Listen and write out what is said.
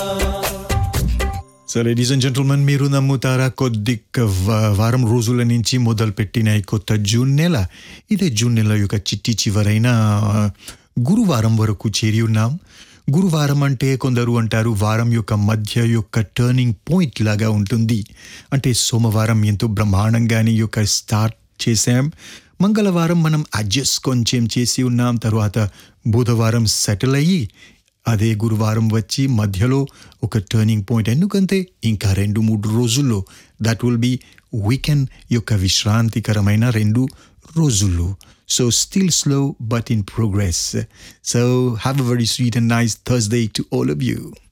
so ladies and gentlemen మీరు నమ్ముతారా కొద్ది క- వా- వారం రోజుల నుంచి మొదలుపెట్టిన ఈ కొత్త జూన్ నెల ఇదే జూన్ నెల యొక్క చిట్టి చివరైన ఆ, గురువారం వరకు చేరి ఉన్నాం గురువారం అంటే కొందరు అంటారు వారం యొక్క మధ్య యొక్క టర్నింగ్ పాయింట్ లాగా ఉంటుంది అంటే సోమవారం ఎంతో బ్రహ్మాండంగానే ఈ యొక్క స్టార్ట్ చేశాం మంగళవారం మనం అడ్జస్ట్ కొంచెం చేసి ఉన్నాం తర్వాత బుధవారం సెటిల్ అయ్యి అదే గురువారం వచ్చి మధ్యలో ఒక టర్నింగ్ పాయింట్ ఎందుకంటే ఇంకా రెండు మూడు రోజుల్లో దట్ విల్ బి వీకెండ్ యొక్క విశ్రాంతికరమైన రెండు రోజులు so still slow but in progress so have a very sweet and nice Thursday to all of you